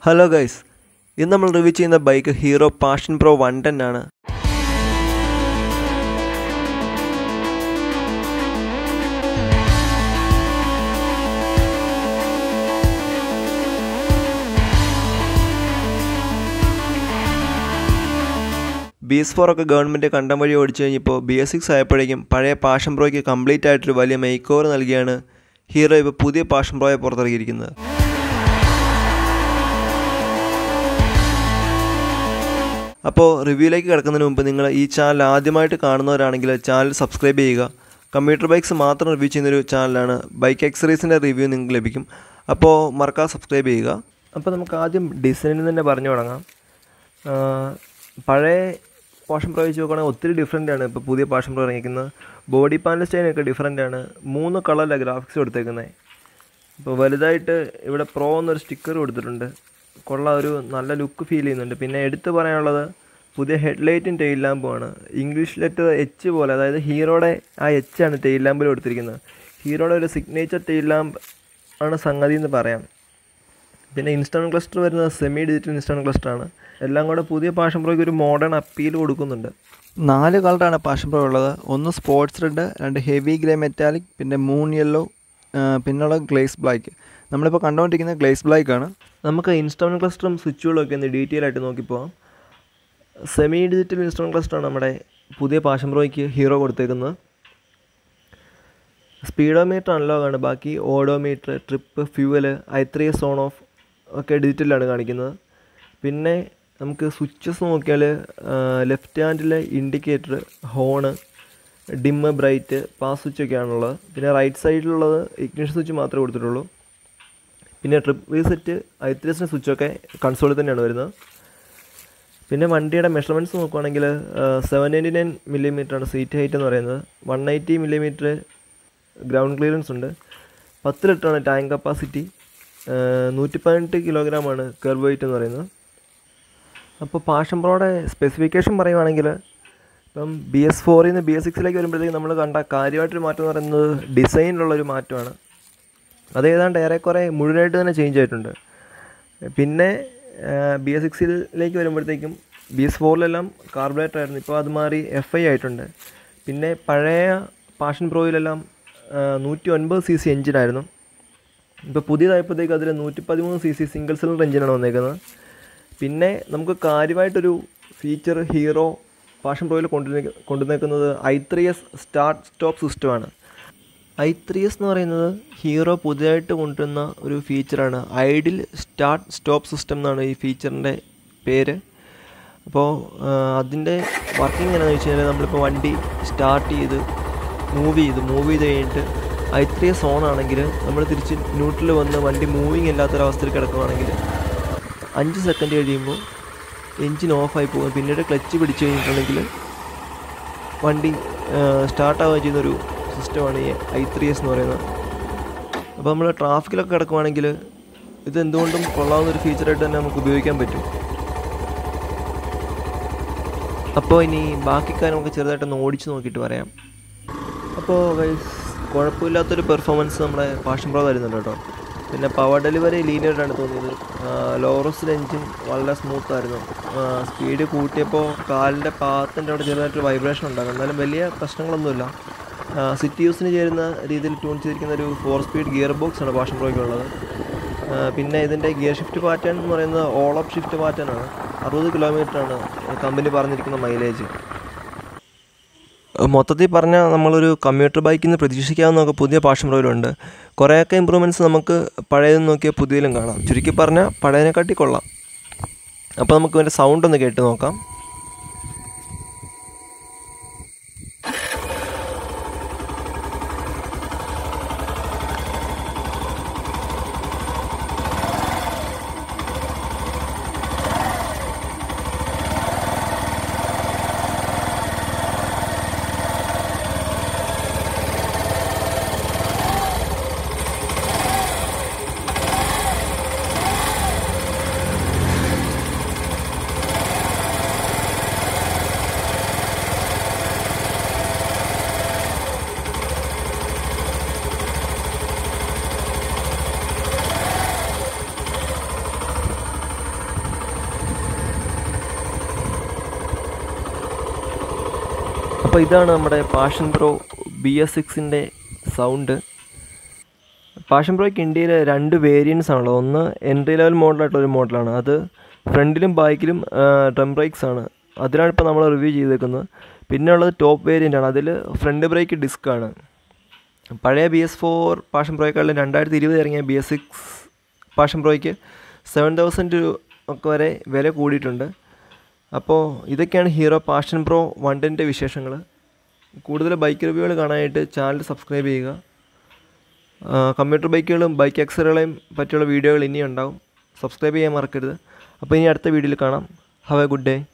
hello guys ഇന്ന് നമ്മൾ review ചെയ്യുന്ന bike Hero Passion Pro one ten ആണ് ബി എസ് ഫോർ ഒക്കെ ഗവൺമെൻറ് കണ്ടം വഴി ഓടിച്ചു കഴിഞ്ഞപ്പോൾ ബി എസ് സിക്സ് ആയപ്പോഴേക്കും പഴയ പാഷൻ പ്രോയ്ക്ക് കംപ്ലീറ്റ് ആയിട്ടൊരു വലിയ മേക്ക് ഓവർ നൽകിയാണ് ഹീറോ ഇപ്പോൾ പുതിയ പാഷൻ പ്രോയെ പുറത്തിറക്കിയിരിക്കുന്നത് അപ്പോൾ റിവ്യൂയിലേക്ക് കിടക്കുന്നതിന് മുമ്പ് നിങ്ങൾ ഈ ചാനൽ ആദ്യമായിട്ട് കാണുന്നവരാണെങ്കിൽ ചാനൽ സബ്സ്ക്രൈബ് ചെയ്യുക കമ്പ്യൂട്ടർ ബൈക്സ് മാത്രം റിവ്യൂ ചെയ്യുന്നൊരു ചാനലാണ് ബൈക്ക് എക്സറീസിൻ്റെ റിവ്യൂ നിങ്ങൾക്ക് ലഭിക്കും അപ്പോൾ മറക്കാതെ സബ്സ്ക്രൈബ് ചെയ്യുക അപ്പോൾ നമുക്ക് ആദ്യം ഡിസൈനിൽ തന്നെ പറഞ്ഞു തുടങ്ങാം ആ, പഴയ പാഷൻ പ്രോ വെച്ച് നോക്കുകയാണെങ്കിൽ ഒത്തിരി ഡിഫറെൻ്റ് ആണ് ഇപ്പോൾ പുതിയ പാഷൻ പ്രോ ഇറങ്ങിയിരിക്കുന്നത് ബോഡി പാനൽ സ്റ്റൈനൊക്കെ ഡിഫറെൻ്റ് ആണ് മൂന്ന് കളറിലാണ് ഗ്രാഫിക്സ് കൊടുത്തേക്കുന്നത് ഇപ്പോൾ വലുതായിട്ട് ഇവിടെ പ്രോ എന്നൊരു സ്റ്റിക്കർ കൊടുത്തിട്ടുണ്ട് കൊള്ളാം ഒരു നല്ല ലുക്ക് ഫീൽ ചെയ്യുന്നുണ്ട് പിന്നെ എടുത്തു പറയാനുള്ളത് പുതിയ ഹെഡ്ലൈറ്റും ടെയിൽ ലാമ്പുമാണ് ഇംഗ്ലീഷ് ലെറ്റർ എച്ച് പോലെ അതായത് ഹീറോയുടെ ആ എച്ച് ആണ് ടെയിൽ ലാമ്പിൽ കൊടുത്തിരിക്കുന്നത് ഹീറോയുടെ ഒരു സിഗ്നേച്ചർ ടെയിൽ ലാമ്പ് ആണ് സംഗതി എന്ന് പറയാം പിന്നെ ഇൻസ്റ്റോൺ ക്ലസ്റ്റർ വരുന്നത് സെമി ഡിജിറ്റൽ ഇൻസ്റ്റോൺ ക്ലസ്റ്റർ ആണ് എല്ലാം കൂടെ പുതിയ പാഷൻ പ്രോയ്ക്ക് ഒരു മോഡേൺ അപ്പീൽ കൊടുക്കുന്നുണ്ട് നാല് കളറാണ് പാഷൻ പ്രോ ഉള്ളത് ഒന്ന് സ്പോർട്സ് റെഡ് രണ്ട് ഹെവി ഗ്രേ മെറ്റാലിക് പിന്നെ മൂൺ യെല്ലോ പിന്നുള്ള ഗ്ലേസ് ബ്ലാക്ക് നമ്മളിപ്പോൾ കണ്ടുകൊണ്ടിരിക്കുന്നത് ഗ്ലേസ് ബ്ലാക്ക് ആണ് നമുക്ക് ഇൻസ്റ്റോൺ ക്ലസ്റ്ററും സ്വിച്ചുകളും ഒക്കെ ഒന്ന് ഡീറ്റെയിൽ ആയിട്ട് നോക്കി പോവാം സെമി ഡിജിറ്റൽ ഇൻസ്റ്റോൺ ക്ലസ്റ്ററാണ് നമ്മുടെ പുതിയ പാഷൻ പ്രോയ്ക്ക് ഹീറോ കൊടുത്തേക്കുന്നത് സ്പീഡോമീറ്റർ അൺലോക്ക് ആണ് ബാക്കി odometer trip fuel I three zone off ഒക്കെ ഡിജിറ്റലാണ് കാണിക്കുന്നത് പിന്നെ നമുക്ക് സ്വിച്ചസ് നോക്കിയാൽ ലെഫ്റ്റ് ഹാൻഡിലെ indicator horn dim bright pass switch ഒക്കെയാണുള്ളത് പിന്നെ റൈറ്റ് സൈഡിലുള്ളത് ഇഗ്നിഷൻ സ്വിച്ച് മാത്രമേ കൊടുത്തിട്ടുള്ളൂ പിന്നെ ട്രിപ്പ് റീസെറ്റ് ഐ ത്രീ എസിൻ്റെ സ്വിച്ചൊക്കെ കൺസോളിൽ തന്നെയാണ് വരുന്നത് പിന്നെ വണ്ടിയുടെ മെഷർമെൻറ്റ്സ് നോക്കുവാണെങ്കിൽ സെവൻ നയൻറ്റി നയൻ മില്ലിമീറ്റർ ആണ് സീറ്റ് ഹൈറ്റ് എന്ന് പറയുന്നത് one eighty millimetre ground clearance ഉണ്ട് പത്ത് ലിറ്ററാണ് ടാങ്ക് കപ്പാസിറ്റി നൂറ്റി പതിനെട്ട് കിലോഗ്രാമാണ് കർവ് വെയിറ്റ് എന്ന് പറയുന്നത് അപ്പോൾ പാഷൻ പ്രോയുടെ സ്പെസിഫിക്കേഷൻ പറയുവാണെങ്കിൽ ഇപ്പം ബി എസ് ഫോറിൽ നിന്ന് ബി എസ് സിക്സിലേക്ക് വരുമ്പോഴത്തേക്ക് നമ്മൾ കണ്ട കാര്യമായിട്ടൊരു മാറ്റം എന്ന് പറയുന്നത് ഡിസൈനിലുള്ളൊരു മാറ്റമാണ് അത് ഏതാണ്ട് ഏറെക്കുറെ മുഴുവനായിട്ട് തന്നെ ചേഞ്ച് ആയിട്ടുണ്ട് പിന്നെ ബി എസ് സിക്സിലേക്ക് വരുമ്പോഴത്തേക്കും ബി എസ് ഫോറിലെല്ലാം കാർബറേറ്റർ ആയിരുന്നു ഇപ്പോൾ അത് മാറി എഫ് ഐ ആയിട്ടുണ്ട് പിന്നെ പഴയ പാഷൻ പ്രോയിലെല്ലാം നൂറ്റി ഒൻപത് സി സി എഞ്ചിനായിരുന്നു ഇപ്പോൾ പുതിയതായപ്പോഴത്തേക്ക് അതിൽ നൂറ്റി പതിമൂന്ന് സി സി സിംഗിൾ സിലിണ്ടർ എഞ്ചിനാണ് വന്നേക്കുന്നത് പിന്നെ നമുക്ക് കാര്യമായിട്ടൊരു ഫീച്ചർ ഹീറോ പാഷൻ പ്രോയിൽ കൊണ്ടുവന്നേ കൊണ്ടുവന്നേക്കുന്നത് I three S start stop സിസ്റ്റമാണ് ഐ ത്രീ എസ് എന്ന് പറയുന്നത് ഹീറോ പുതിയതായിട്ട് കൊണ്ടുവന്ന ഒരു ഫീച്ചറാണ് ഐഡിൽ സ്റ്റാർട്ട് സ്റ്റോപ്പ് സിസ്റ്റം എന്നാണ് ഈ ഫീച്ചറിൻ്റെ പേര് അപ്പോൾ അതിൻ്റെ വർക്കിംഗ് എങ്ങനെയാണെന്ന് വെച്ച് കഴിഞ്ഞാൽ നമ്മളിപ്പോൾ വണ്ടി സ്റ്റാർട്ട് ചെയ്ത് മൂവ് ചെയ്ത് മൂവ് ചെയ്ത് കഴിഞ്ഞിട്ട് ഐ ത്രീ എസ് ഓൺ ആണെങ്കിൽ നമ്മൾ തിരിച്ച് ന്യൂട്രൽ വന്ന് വണ്ടി മൂവിങ് ഇല്ലാത്തൊരവസ്ഥയിൽ കിടക്കുകയാണെങ്കിൽ അഞ്ച് സെക്കൻഡ് കഴിയുമ്പോൾ എൻജിൻ ഓഫായി പോകും പിന്നീട് ക്ലച്ച് പിടിച്ച് കഴിഞ്ഞിട്ടുണ്ടെങ്കിൽ വണ്ടി സ്റ്റാർട്ടാവുകയും ചെയ്യുന്നൊരു സിസ്റ്റമാണ് ഈ ഐ ത്രീ എസ് എന്ന് പറയുന്നത് അപ്പോൾ നമ്മൾ ട്രാഫിക്കിലൊക്കെ കിടക്കുവാണെങ്കിൽ ഇത് എന്തുകൊണ്ടും കൊള്ളാവുന്ന ഒരു ഫീച്ചറായിട്ട് തന്നെ നമുക്ക് ഉപയോഗിക്കാൻ പറ്റും അപ്പോൾ ഇനി ബാക്കി കാര്യം നമുക്ക് ചെറുതായിട്ടൊന്ന് ഓടിച്ച് നോക്കിയിട്ട് പറയാം അപ്പോൾ ഗൈസ് കുഴപ്പമില്ലാത്തൊരു പെർഫോമൻസ് നമ്മുടെ പാഷൻ പ്രോ തരുന്നുണ്ട് കേട്ടോ പിന്നെ പവർ ഡെലിവറി ലീനിയറായിട്ടാണ് തോന്നിയത് ലോറസ് എഞ്ചിൻ വളരെ സ്മൂത്ത് ആയിരുന്നു സ്പീഡ് കൂട്ടിയപ്പോൾ കാലിൻ്റെ പാത്തിൻ്റെ അവിടെ ചെറുതായിട്ട് വൈബ്രേഷൻ ഉണ്ടാകും എന്നാലും വലിയ പ്രശ്നങ്ങളൊന്നുമില്ല സിറ്റി യൂസിന് ചേരുന്ന രീതിയിൽ ട്യൂൺ ചെയ്തിരിക്കുന്ന ഒരു ഫോർ സ്പീഡ് ഗിയർ ബോക്സ് ആണ് പാഷൻ പ്രോയ്ക്ക് ഉള്ളത് ആ, പിന്നെ ഇതിൻ്റെ ഗിയർ ഷിഫ്റ്റ് പാറ്റേൺ എന്ന് പറയുന്നത് ഓൾ ഓഫ് ഷിഫ്റ്റ് പാറ്റേൺ ആണ് അറുപത് കിലോമീറ്ററാണ് കമ്പനി പറഞ്ഞിരിക്കുന്ന മൈലേജ് മൊത്തത്തിൽ പറഞ്ഞാൽ നമ്മളൊരു കമ്മ്യൂട്ടർ ബൈക്കിൽ നിന്ന് പ്രതീക്ഷിക്കാവുന്നതൊക്കെ പുതിയ പാഷൻ പ്രോയിലുണ്ട് കുറേയൊക്കെ ഇമ്പ്രൂവ്മെൻറ്റ്സ് നമുക്ക് പഴയതെന്ന് നോക്കിയാൽ പുതിയതിലും കാണാം ചുരുക്കി പറഞ്ഞാൽ പഴയതിനെക്കാട്ടി കൊള്ളാം അപ്പോൾ നമുക്ക് ഇതിൻ്റെ സൗണ്ട് ഒന്ന് കേട്ട് നോക്കാം അപ്പോൾ ഇതാണ് നമ്മുടെ പാഷൻ പ്രോ ബി എസ് സിക്സിൻ്റെ സൗണ്ട് പാഷൻ പ്രോയ്ക്ക് ഇന്ത്യയിൽ രണ്ട് വേരിയൻസ് ആണല്ലോ ഒന്ന് എൻട്രി ലെവൽ മോഡലായിട്ടുള്ള ഒരു മോഡലാണ് അത് ഫ്രണ്ടിലും ബാക്കിലും ഡ്രം ബ്രേക്സ് ആണ് അതിലാണ് ഇപ്പോൾ നമ്മൾ റിവ്യൂ ചെയ്തേക്കുന്നത് പിന്നെ ഉള്ളത് ടോപ്പ് വേരിയൻ്റ് ആണ് അതിൽ ഫ്രണ്ട് ബ്രേക്ക് ഡിസ്ക് ആണ് പഴയ ബി എസ് ഫോർ പാഷൻ പ്രോയെക്കാളും രണ്ടായിരത്തി ഇരുപത് ഇറങ്ങിയ ബി എസ് സിക്സ് പാഷൻ പ്രോയ്ക്ക് സെവൻ തൗസൻഡ് ഒക്കെ വരെ വില കൂടിയിട്ടുണ്ട് അപ്പോൾ ഇതൊക്കെയാണ് ഹീറോ പാഷൻ പ്രോ വണ്ടിൻ്റെ വിശേഷങ്ങൾ കൂടുതൽ ബൈക്ക് റിവ്യൂകൾ കാണാനായിട്ട് ചാനൽ സബ്സ്ക്രൈബ് ചെയ്യുക കമ്പ്യൂട്ടർ ബൈക്കുകളും ബൈക്ക് എക്സറുകളെയും പറ്റിയുള്ള വീഡിയോകൾ ഇനിയും ഉണ്ടാവും സബ്സ്ക്രൈബ് ചെയ്യാൻ മറക്കരുത് അപ്പോൾ ഇനി അടുത്ത വീഡിയോയിൽ കാണാം ഹാവ് എ ഗുഡ് ഡേ